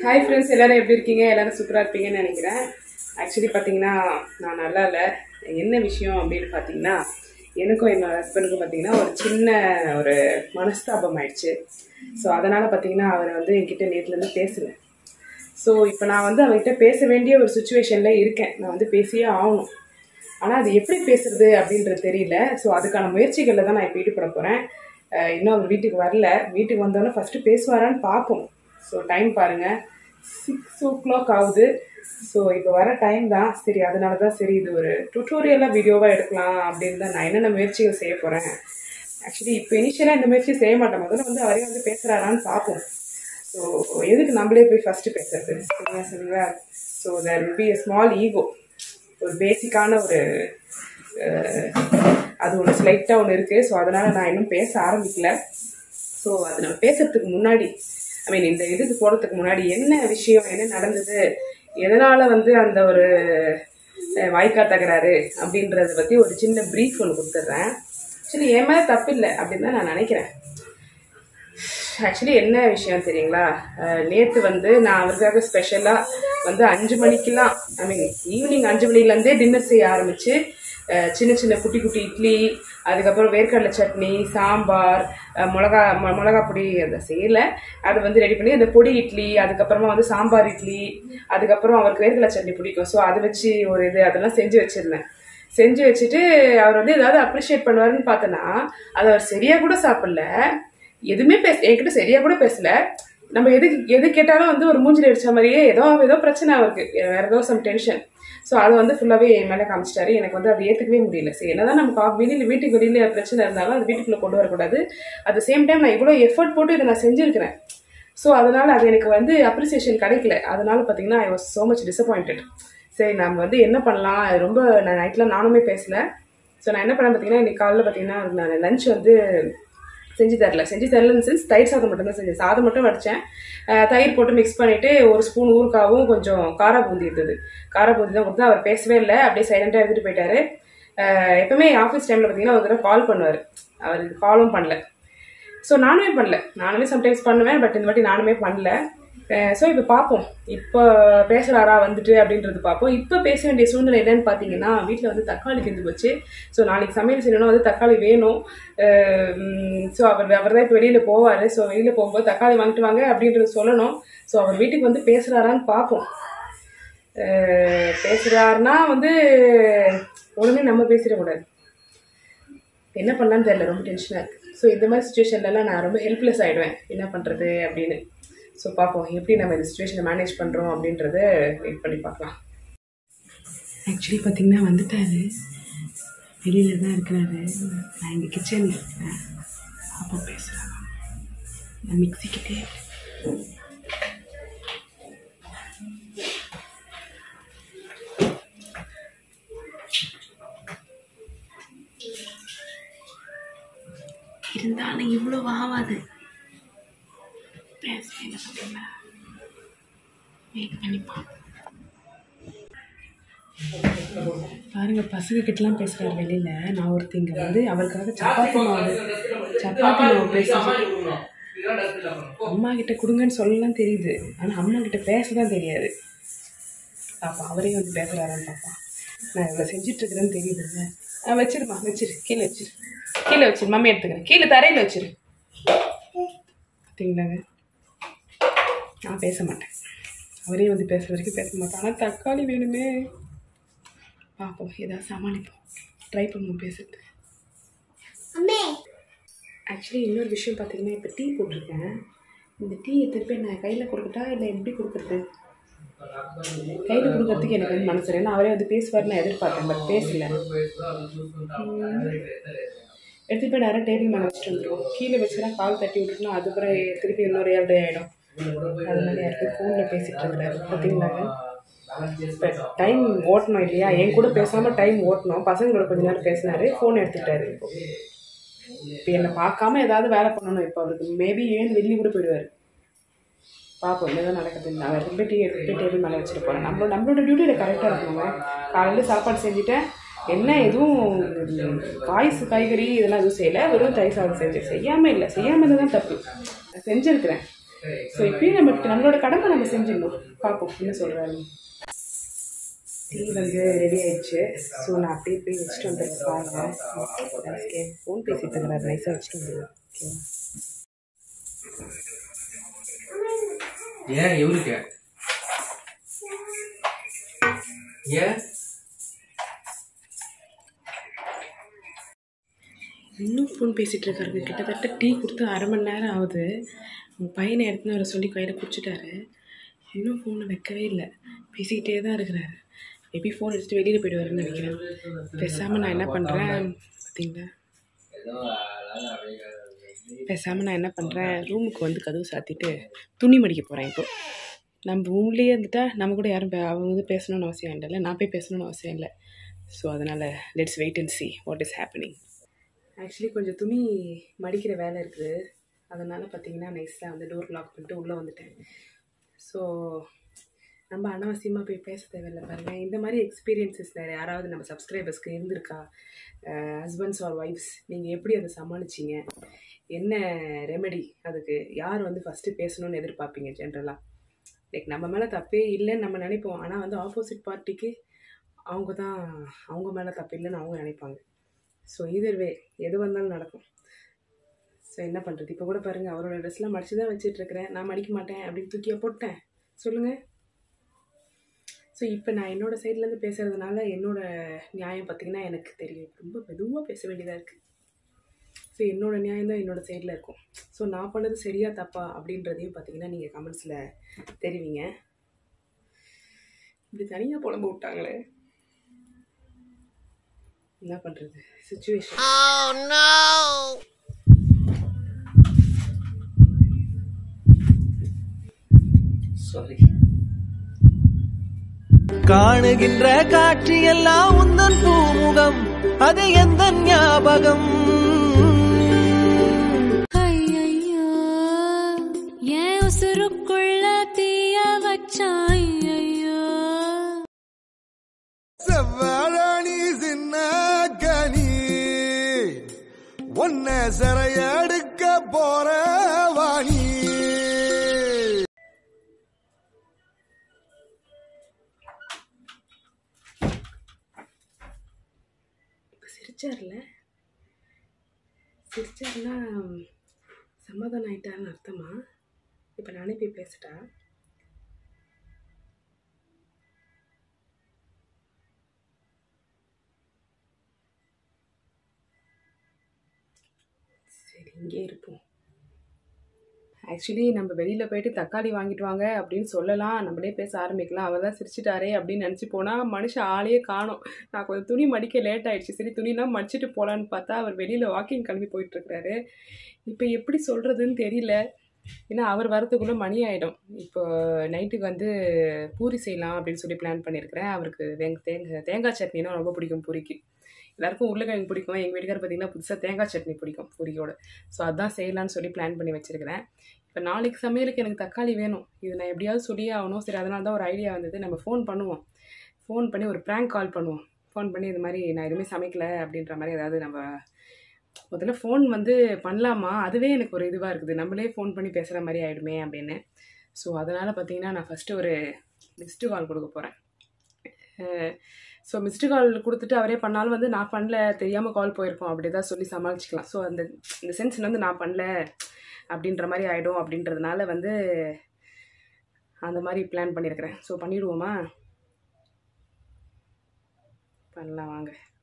Hi friends எல்லாரும் எப்படி இருக்கீங்க எல்லாரும் சூப்பராக இருப்பீங்கன்னு நினைக்கிறேன் ஆக்சுவலி பார்த்தீங்கன்னா நான் நல்லா இல்லை என்ன விஷயம் அப்படின்னு பார்த்தீங்கன்னா எனக்கும் என்னோட ஹஸ்பண்டுக்கும் பார்த்தீங்கன்னா ஒரு சின்ன ஒரு மனஸ்தாபம் ஆயிடுச்சு ஸோ அதனால் பார்த்தீங்கன்னா அவர் வந்து என்கிட்ட நேற்றுலேருந்து பேசல ஸோ இப்போ நான் வந்து அவர்கிட்ட பேச வேண்டிய ஒரு சுச்சுவேஷனில் இருக்கேன் நான் வந்து பேசியே ஆகணும் ஆனால் அது எப்படி பேசுறது அப்படின்றது தெரியல ஸோ அதுக்கான முயற்சிகளில் தான் நான் இப்போ ஈடுபட போகிறேன் இன்னும் அவர் வீட்டுக்கு வரல வீட்டுக்கு வந்தோன்னே ஃபஸ்ட்டு பேசுவாரான்னு பார்ப்போம் ஸோ டைம் பாருங்கள் சிக்ஸ் ஓ கிளாக் ஆகுது ஸோ இப்போ வர டைம் தான் சரி அதனால தான் சரி இது ஒரு டுட்டோரியலாக வீடியோவாக எடுக்கலாம் அப்படின்னு தான் நான் என்னென்ன முயற்சிகள் செய்ய போகிறேன் ஆக்சுவலி இப்போ இனிஷியலாக இந்த முயற்சி செய்ய மாட்டேன் முதல்ல வந்து அவரே வந்து பேசுகிறாரான்னு பார்ப்போம் ஸோ எதுக்கு நம்மளே போய் ஃபஸ்ட்டு பேசுறது சரிங்களா சரிங்களா so there will be a small ego ஒரு பேசிக்கான ஒரு அஹ், அது ஒன்று ஸ்லைட்டாக ஒன்று இருக்குது ஸோ அதனால் நான் இன்னும் பேச ஆரம்பிக்கல ஸோ அது நம்ம பேசுறதுக்கு முன்னாடி ஐ மீன் இந்த இதுக்கு போகிறதுக்கு முன்னாடி என்ன விஷயம் என்ன நடந்தது எதனால் வந்து அந்த ஒரு அஹ், வாய்க்கா தகராறு அப்படின்றத பற்றி ஒரு சின்ன ப்ரீஃப் ஒன்று கொடுத்துட்றேன் ஆக்சுவலி என் மேலே தப்பு இல்லை அப்படின்னு தான் நான் நினைக்கிறேன் ஆக்சுவலி என்ன விஷயம் தெரியுங்களா நேற்று வந்து நான் அவருக்காக ஸ்பெஷலாக வந்து அஞ்சு மணிக்கெல்லாம் ஐ மீன் ஈவினிங் அஞ்சு மணிலேருந்தே டின்னர் செய்ய ஆரம்பித்து சின்ன சின்ன குட்டி குட்டி இட்லி அதுக்கப்புறம் வேர்க்கடலை சட்னி சாம்பார் அஹ், மிளகா மொ மிளகா பொடி அதை செய்யலை அதை வந்து ரெடி பண்ணி அந்த பொடி இட்லி அதுக்கப்புறமா வந்து சாம்பார் இட்லி அதுக்கப்புறம் அவருக்கு வேர்க்கடலை சட்னி பிடிக்கும் ஸோ அதை வச்சு ஒரு இது அதெல்லாம் செஞ்சு வச்சுருந்தேன் செஞ்சு வச்சுட்டு அவர் வந்து ஏதாவது அப்ரிஷியேட் பண்ணுவாருன்னு பார்த்தோன்னா அதை அவர் சரியாக கூட சாப்பிடல எதுவுமே பேச என்கிட்ட சரியா கூட பேசல நம்ம எது எது கேட்டாலும் வந்து ஒரு மூஞ்சில் அடிச்ச மாதிரியே ஏதோ ஏதோ பிரச்சனை அவருக்கு வேற ஏதோ சம் டென்ஷன் ஸோ அதை வந்து ஃபுல்லாகவே என் மேலே காமிச்சிட்டாரு எனக்கு வந்து அதை ஏற்றுக்கவே முடியல சரி என்னதான் நம்ம கா- வெளியில வீட்டுக்கு வெளியில பிரச்சனை இருந்தாலும் அது வீட்டுக்குள்ளே கொண்டு வரக்கூடாது அட் சேம் டைம் நான் இவ்வளோ எஃபர்ட் போட்டு இதை நான் செஞ்சுருக்கிறேன் ஸோ அதனால அது எனக்கு வந்து அப்ரிசியேஷன் கிடைக்கல அதனால பார்த்தீங்கன்னா I was so much disappointed சரி நம்ம வந்து என்ன பண்ணலாம் அது ரொம்ப நான் நைட்டில் நானுமே பேசல ஸோ நான் என்ன பண்ணேன் பார்த்தீங்கன்னா இன்னைக்கு காலையில் பார்த்தீங்கன்னா நான் லஞ்ச் வந்து செஞ்சு தரல செஞ்சு தரலன்னு சென்ஸ் தயிர் சாதம் மட்டும் தான் செஞ்சேன் சாதம் மட்டும் வடித்தேன் தயிர் போட்டு மிக்ஸ் பண்ணிவிட்டு ஒரு ஸ்பூன் ஊறுக்காவும் கொஞ்சம் காரா பூந்தி இருந்தது காரா பூந்தி தான் கொடுத்து அவர் பேசவே இல்லை அப்படியே சைலண்ட்டாக எடுத்துகிட்டு போயிட்டாரு அஹ் எப்பவுமே ஆஃபீஸ் டைமில் பார்த்தீங்கன்னா ஒரு தடவை கால் பண்ணுவார் அவர் காலும் பண்ணல ஸோ நானுமே பண்ணல நானுமே சம்டைம்ஸ் பண்ணுவேன் பட் இந்த வாட்டி நானுமே பண்ணல ஸோ இப்போ பார்ப்போம் இப்போ பேசுகிறாரா வந்துட்டு அப்படின்றது பார்ப்போம் இப்போ பேச வேண்டிய சூழ்நிலை என்னன்னு பார்த்தீங்கன்னா வீட்டில் வந்து தக்காளி தீர்ந்து போச்சு ஸோ நாளைக்கு சமையல் செய்யணும்னா வந்து தக்காளி வேணும் ஸோ அவர் அவர் தான் இப்போ வெளியில் போவார் ஸோ வெளியில் போகும்போது தக்காளி வாங்கிட்டு வாங்க அப்படின்றது சொல்லணும் ஸோ அவர் வீட்டுக்கு வந்து பேசுகிறாரான்னு பார்ப்போம் அஹ் பேசுகிறாருன்னா வந்து உடனே நம்ம பேசிடக்கூடாது என்ன பண்ணலான்னு தெரியல ரொம்ப டென்ஷனாக இருக்குது ஸோ இந்த மாதிரி சுச்சுவேஷன்லலாம் நான் ரொம்ப ஹெல்ப்லெஸ் ஆகிடுவேன் என்ன பண்ணுறது அப்படின்னு ஸோ பார்ப்போம் எப்படி நம்ம இந்த சுச்சுவேஷனை மேனேஜ் பண்ணுறோம் அப்படின்றத வெயிட் பண்ணி பார்க்கலாம் ஆக்சுவலி பார்த்தீங்கன்னா வந்துட்டாரு வெளியில் தான் இருக்கிறாரு நான் இங்கே கிச்சனில் இருக்கிறேன் அப்போ பேசுகிறேன் நான் மிக்சிக்கிட்டே இருந்தாலும் இவ்வளோ ஆகாது பேசுவேன் பார்த்தீங்களா வெயிட் பண்ணிப்போம் பாருங்க பசங்க கிட்டலாம் பேசுறாரு வெளியில நான் ஒருத்தங்க வந்து அவருக்காக சப்பாத்தி மாவு சப்பாத்தி மாவு பேசுறேன் அம்மா கிட்ட கொடுங்கன்னு சொல்லலாம் தெரியுது ஆனா அம்மா கிட்ட பேச தான் தெரியாது பாப்பா அவரே வந்து பேசுறாரான்னு பாப்பா நான் இவ்வளோ செஞ்சுட்டு இருக்கிறேன்னு தெரியுதுங்க ஆ வச்சிருமா வச்சிரு கீழே வச்சிரு கீழே வச்சிரு மம்மி எடுத்துக்கிறேன் கீழே தரையில் வச்சிரு பார்த்தீங்களாங்க நான் பேச மாட்டேன் அவரே வந்து பேசுற வரைக்கும் பேச மாட்டேன் ஆனால் தக்காளி வேணுமே பார்ப்போம் ஏதாவது சமாளிப்போம் ட்ரை பண்ணுவோம் பேசுறதுக்கு ஆக்சுவலி இன்னொரு விஷயம் பார்த்தீங்கன்னா இப்போ டீ போட்டிருக்கேன் இந்த டீயை திருப்பி நான் கையில் கொடுக்கட்டா இல்லை எப்படி கொடுக்குறது கையில் கொடுக்கறதுக்கு எனக்கு வந்து மனசு இல்லை. ஏன்னா அவரே வந்து பேசுவார் நான் எதிர்பார்த்தேன் பட் பேசல எடுத்துட்டு போய் நேரம் டேபிள் மேலே வச்சுட்டு வந்துடுவோம் கீழே வச்சுனா கால் தட்டி விட்டுட்டுனா அதுக்கப்புறம் திருப்பி இன்னொரு ஏழு ஆகிடும் அதனால யாருக்கு ஃபோனில் பேசிகிட்டு இருக்கிறாரு பார்த்தீங்களாங்க இப்போ டைம் ஓட்டணும் இல்லையா என் கூட பேசாமல் டைம் ஓட்டணும் பசங்களோட கொஞ்ச நேரம் பேசினாரு ஃபோன் எடுத்துக்கிட்டாரு இப்போ இப்போ என்னை பார்க்காம ஏதாவது வேலை பண்ணணும் இப்போ அவருக்கு மேபி ஏன் வெளியே கூட போயிடுவார் பார்ப்போம் என்னதான் நடக்குது நான் ரெண்டு டீ எடுத்து போய் டேபிள் மேலே வச்சுட்டு போகிறேன் நம்மளோட நம்மளோட டியூட்டியில் கரெக்டாக இருக்கணுங்க காலையில் சாப்பாடு செஞ்சுட்டேன் என்ன எதுவும் காய்ஸ் காய்கறி இதெல்லாம் எதுவும் செய்யலை வெறும் தயிர் சாதம் செஞ்சு செய்யாமல் இல்லை செய்யாமல் தான் தப்பு நான் செஞ்சுருக்கிறேன் ஸோ இப்பயும் நம்ம நம்மளோட கடமை நம்ம செஞ்சிடணும் பார்ப்போம் என்ன சொல்கிறாரு டீ வந்து ரெடி ஆயிடுச்சு ஸோ நான் அப்படியே போய் வச்சுட்டு வந்துடுறேன் பாருங்க ஓகே ஃபோன் பேசிட்டு இருக்கிறாரு நைஸாக வச்சுட்டு வந்துடுவேன் ஓகேவா ஏன் இவருக்கு ஏன் இன்னும் ஃபோன் பேசிகிட்டு இருக்காருங்க கிட்டத்தட்ட டீ கொடுத்து அரை மணி நேரம் ஆகுது உங்கள் பையனை எடுத்துன்னு வர சொல்லி கையில் குடிச்சிட்டாரு இன்னும் ஃபோனை வைக்கவே இல்லை பேசிக்கிட்டே தான் இருக்கிறாரு மேபி ஃபோன் எடுத்துட்டு வெளியில் போயிடுவாருன்னு நினைக்கிறேன் பேசாமல் நான் என்ன பண்ணுறேன் பார்த்தீங்களா பேசாமல் நான் என்ன பண்ணுறேன் ரூமுக்கு வந்து கதவு சாத்திட்டு துணி மடிக்க போகிறேன் இப்போ நம்ம ரூம்லேயே இருந்துட்டா நம்ம கூட யாரும் பே- அவங்க வந்து பேசணும்னு அவசியம் இல்லைல்ல நான் போய் பேசணும்னு அவசியம் இல்லை ஸோ அதனால் let's wait and see what is happening actually கொஞ்சம் துணி மடிக்கிற வேலை இருக்குது அதனால் பார்த்தீங்கன்னா நைஸாக வந்து டோர் லாக் பண்ணிட்டு உள்ளே வந்துட்டேன் ஸோ நம்ம அனாவசியமாக போய் பேச தேவையில்ல பாருங்கள் இந்த மாதிரி எக்ஸ்பீரியன்சஸ் வேறு யாராவது நம்ம சப்ஸ்கிரைபர்ஸ்க்கு இருந்திருக்கா ஹஸ்பண்ட்ஸ் ஆர் ஒய்ஃப்ஸ் நீங்கள் எப்படி அதை சமாளிச்சிங்க என்ன ரெமெடி அதுக்கு யார் வந்து ஃபஸ்ட்டு பேசணும்னு எதிர்பார்ப்பீங்க ஜென்ரலாக லைக் நம்ம மேலே தப்பே இல்லைன்னு நம்ம நினைப்போம் ஆனால் வந்து ஆப்போசிட் பார்ட்டிக்கு அவங்க தான் அவங்க மேலே தப்பு இல்லைன்னு அவங்க நினைப்பாங்க ஸோ either வே எது வந்தாலும் நடக்கும் ஸோ என்ன பண்ணுறது இப்போ கூட பாருங்கள் அவரோட ட்ரெஸ்லாம் மடிச்சு தான் வச்சிட்ருக்கிறேன் நான் மடிக்க மாட்டேன் அப்படின்னு தூக்கியா போட்டேன் சொல்லுங்கள் ஸோ இப்போ நான் என்னோடய சைட்லேருந்து பேசுகிறதுனால என்னோட நியாயம் பார்த்தீங்கன்னா எனக்கு தெரியும் ரொம்ப மெதுவாக பேச வேண்டியதாக இருக்குது ஸோ என்னோட நியாயம் தான் என்னோட சைடில் இருக்கும் ஸோ நான் பண்ணது சரியா தப்பா அப்படின்றதையும் பார்த்தீங்கன்னா நீங்கள் கமெண்ட்ஸில் தெரிவிங்க இப்படி தனியாக புலம்பு விட்டாங்களே என்ன பண்ணுறது சுச்சுவேஷன் சாரி காணுகின்ற காட்சியெல்லாம் உந்தன் பூமுகம் அது எந்த ஞாபகம் ஐயையோ, என் உசுருக்குள்ள தீய வச்சான் ஐயையோ. செவ்வாழி சின்ன கனி ஒன்ன சிறையடுக்க போற வாணி இப்போ சிரிச்சார்ல சிரிச்சார்னா சமாதானம் ஆயிட்டாருன்னு அர்த்தமா இப்போ நானே போய் பேசிட்டா சரி இங்கே இருப்போம் ஆக்சுவலி நம்ம வெளியில் போயிட்டு தக்காளி வாங்கிட்டு வாங்க அப்படின்னு சொல்லலாம் நம்மளே பேச ஆரம்பிக்கலாம் அவர் தான் சிரிச்சிட்டாரே அப்படின்னு நினச்சி போனால் மனுஷன் ஆளையே காணோம் நான் கொஞ்சம் துணி மடிக்க லேட் ஆயிடுச்சு சரி துணிலாம் மடிச்சிட்டு போகலான்னு பார்த்தா அவர் வெளியில் வாக்கிங் கிளம்பி போயிட்டுருக்கிறாரு இப்போ எப்படி சொல்கிறதுன்னு தெரியல ஏன்னா அவர் வரதுக்குள்ளே மணி ஆகிடும் இப்போ நைட்டுக்கு வந்து பூரி செய்யலாம் அப்படின்னு சொல்லி பிளான் பண்ணியிருக்கிறேன் அவருக்கு வெங் தேங்காய் தேங்காய் சட்னினா ரொம்ப பிடிக்கும் பூரிக்கு எல்லாருக்கும் உருளைக்கிழங்கு பிடிக்கும் எங்கள் வீட்டுக்காரர் பார்த்தீங்கன்னா புதுசாக தேங்காய் சட்னி பிடிக்கும் பூரியோட ஸோ அதான் செய்யலான்னு சொல்லி பிளான் பண்ணி வச்சுருக்கிறேன் இப்போ நாளைக்கு சமையலுக்கு எனக்கு தக்காளி வேணும் இது நான் எப்படியாவது சொல்லியே ஆகணும் சரி அதனால தான் ஒரு ஐடியா வந்தது நம்ம ஃபோன் பண்ணுவோம் ஃபோன் பண்ணி ஒரு ப்ராங்க் கால் பண்ணுவோம் ஃபோன் பண்ணி இது மாதிரி நான் எதுவுமே சமைக்கல அப்படின்ற மாதிரி ஏதாவது நம்ம முதல்ல ஃபோன் வந்து பண்ணலாமா அதுவே எனக்கு ஒரு இதுவாக இருக்குது நம்மளே ஃபோன் பண்ணி பேசுகிற மாதிரி ஆகிடுமே அப்படின்னு ஸோ அதனால் பார்த்தீங்கன்னா நான் ஃபஸ்ட்டு ஒரு மிஸ்டு கால் கொடுக்க போகிறேன் ஸோ மிஸ்டு கால் கொடுத்துட்டு அவரே பண்ணாலும் வந்து நான் பண்ணல தெரியாமல் கால் போயிருக்கோம் அப்படி தான் சொல்லி சமாளிச்சுக்கலாம் ஸோ அந்த இந்த சென்ஸ் வந்து நான் பண்ணல அப்படின்ற மாதிரி ஆகிடும் அப்படின்றதுனால வந்து அந்த மாதிரி பிளான் பண்ணியிருக்கிறேன் ஸோ பண்ணிடுவோமா பண்ணலாம் வாங்க